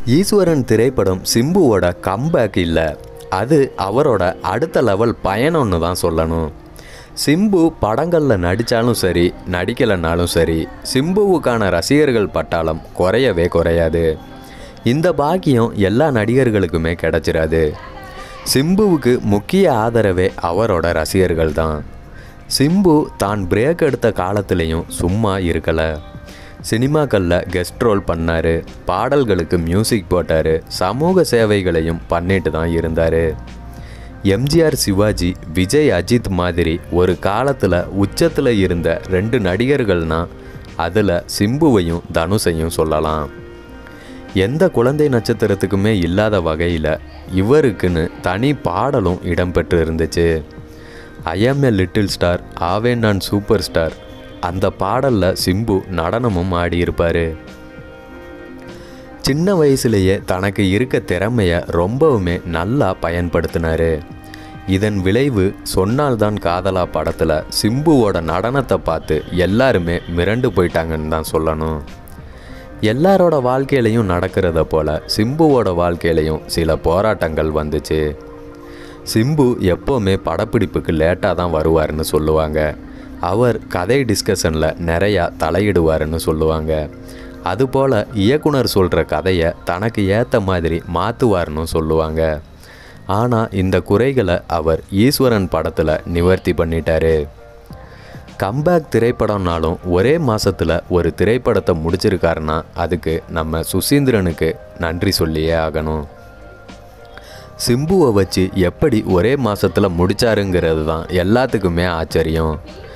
ஈஸ்வரன் திரைப்படம் சிம்புவோட கம்பேக் இல்லை அது அவரோட அடுத்த லெவல் பயணம்னு தான் சொல்லணும் சிம்பு படங்களில் நடித்தாலும் சரி நடிக்கலைனாலும் சரி சிம்புவுக்கான ரசிகர்கள் பட்டாளம் குறையவே குறையாது இந்த பாக்கியம் எல்லா நடிகர்களுக்குமே கிடைச்சிராது சிம்புவுக்கு முக்கிய ஆதரவே அவரோட ரசிகர்கள் தான் சிம்பு தான் பிரேக் எடுத்த காலத்துலேயும் சும்மா இருக்கலை சினிமாக்களில் கெஸ்ட் ரோல் பண்ணார் பாடல்களுக்கு மியூசிக் போட்டார் சமூக சேவைகளையும் பண்ணிட்டு தான் இருந்தார் எம்ஜிஆர் சிவாஜி விஜய் அஜித் மாதிரி ஒரு காலத்தில் உச்சத்தில் இருந்த ரெண்டு நடிகர்கள்னா அதில் சிம்புவையும் தனுஷையும் சொல்லலாம் எந்த குழந்தை நட்சத்திரத்துக்குமே இல்லாத வகையில் இவருக்குன்னு தனி பாடலும் இடம்பெற்று இருந்துச்சு ஐ ஆம் எ லிட்டில் ஸ்டார் ஆவேன் நான் சூப்பர் ஸ்டார் அந்த பாடலில் சிம்பு நடனமும் ஆடியிருப்பார் சின்ன வயசுலேயே தனக்கு இருக்க திறமையை ரொம்பவுமே நல்லா பயன்படுத்தினாரு இதன் விளைவு சொன்னால்தான் காதலா படத்தில் சிம்புவோட நடனத்தை பார்த்து எல்லாருமே மிரண்டு போயிட்டாங்கன்னு தான் சொல்லணும் எல்லாரோட வாழ்க்கையிலையும் நடக்கிறத போல சிம்புவோட வாழ்க்கையிலையும் சில போராட்டங்கள் வந்துச்சு சிம்பு எப்போவுமே படப்பிடிப்புக்கு லேட்டாக தான் வருவார்னு சொல்லுவாங்க அவர் கதை டிஸ்கஷனில் நிறையா தலையிடுவாருன்னு சொல்லுவாங்க அதுபோல் இயக்குனர் சொல்கிற கதையை தனக்கு ஏற்ற மாதிரி மாற்றுவார்னு சொல்லுவாங்க ஆனால் இந்த குறைகளை அவர் ஈஸ்வரன் படத்தில் நிவர்த்தி பண்ணிட்டாரு கம்பேக் திரைப்படம்னாலும் ஒரே மாதத்தில் ஒரு திரைப்படத்தை முடிச்சிருக்காருன்னா அதுக்கு நம்ம சுசீந்திரனுக்கு நன்றி சொல்லியே ஆகணும் சிம்புவை வச்சு எப்படி ஒரே மாதத்தில் முடிச்சாருங்கிறது தான் எல்லாத்துக்குமே ஆச்சரியம்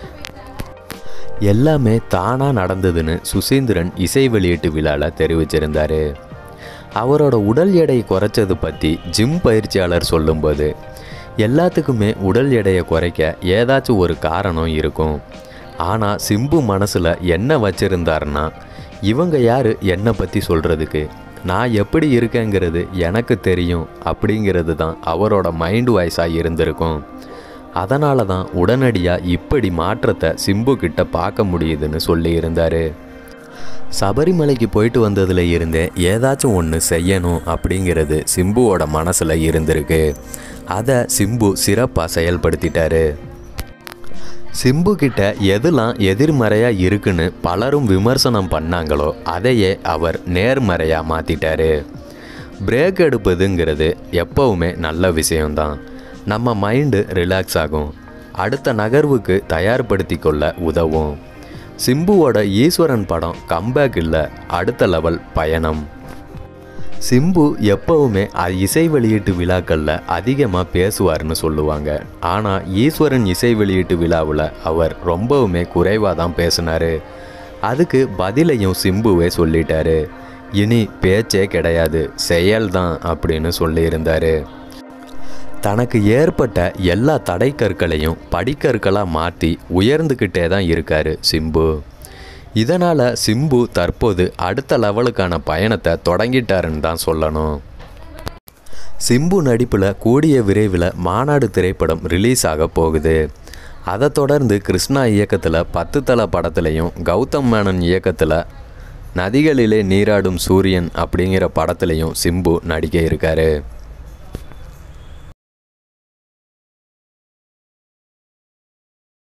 எல்லாமே தானாக நடந்ததுன்னு சுசீந்திரன் இசை வெளியீட்டு விழாவில் தெரிவிச்சிருந்தார் அவரோட உடல் எடை குறைச்சது பற்றி ஜிம் பயிற்சியாளர் சொல்லும்போது எல்லாத்துக்குமே உடல் எடையை குறைக்க ஏதாச்சும் ஒரு காரணம் இருக்கும் ஆனால் சிம்பு மனசில் என்ன வச்சுருந்தாருன்னா இவங்க யார் என்னை பற்றி சொல்கிறதுக்கு நான் எப்படி இருக்கேங்கிறது எனக்கு தெரியும் அப்படிங்கிறது தான் அவரோட மைண்ட் வாய்ஸாக இருந்திருக்கும் அதனால தான் உடனடியாக இப்படி மாற்றத்தை சிம்பு கிட்ட பார்க்க முடியுதுன்னு சொல்லியிருந்தார் சபரிமலைக்கு போயிட்டு வந்ததில் இருந்தே ஏதாச்சும் ஒன்று செய்யணும் அப்படிங்கிறது சிம்புவோட மனசில் இருந்திருக்கு அதை சிம்பு சிறப்பாக செயல்படுத்திட்டாரு சிம்பு கிட்ட எதெல்லாம் எதிர்மறையாக இருக்குன்னு பலரும் விமர்சனம் பண்ணாங்களோ அதையே அவர் நேர்மறையாக மாற்றிட்டாரு பிரேக் எடுப்பதுங்கிறது எப்போவுமே நல்ல விஷயம்தான் நம்ம மைண்டு ரிலாக்ஸ் ஆகும் அடுத்த நகர்வுக்கு தயார்படுத்தி கொள்ள உதவும் சிம்புவோட ஈஸ்வரன் படம் கம்பேக் இல்லை அடுத்த லெவல் பயணம் சிம்பு எப்பவுமே அ- இசை வெளியீட்டு விழாக்களில் அதிகமாக பேசுவார்னு சொல்லுவாங்க ஆனால் ஈஸ்வரன் இசை வெளியீட்டு விழாவில் அவர் ரொம்பவுமே குறைவாக தான் பேசினார் அதுக்கு பதிலையும் சிம்புவே சொல்லிட்டாரு இனி பேச்சே கிடையாது செயல்தான் அப்படின்னு சொல்லியிருந்தாரு தனக்கு ஏற்பட்ட எல்லா தடைக்கற்களையும் படிக்கற்களாக மாற்றி உயர்ந்துக்கிட்டே தான் இருக்காரு சிம்பு இதனால் சிம்பு தற்போது அடுத்த லெவலுக்கான பயணத்தை தொடங்கிட்டாருன்னு தான் சொல்லணும் சிம்பு நடிப்பில் கூடிய விரைவில் மாநாடு திரைப்படம் ரிலீஸ் ஆக போகுது அதை தொடர்ந்து கிருஷ்ணா இயக்கத்தில் பத்து தல படத்துலையும் கௌதம் மேனன் இயக்கத்தில் நதிகளிலே நீராடும் சூரியன் அப்படிங்கிற படத்துலையும் சிம்பு நடிக்க இருக்காரு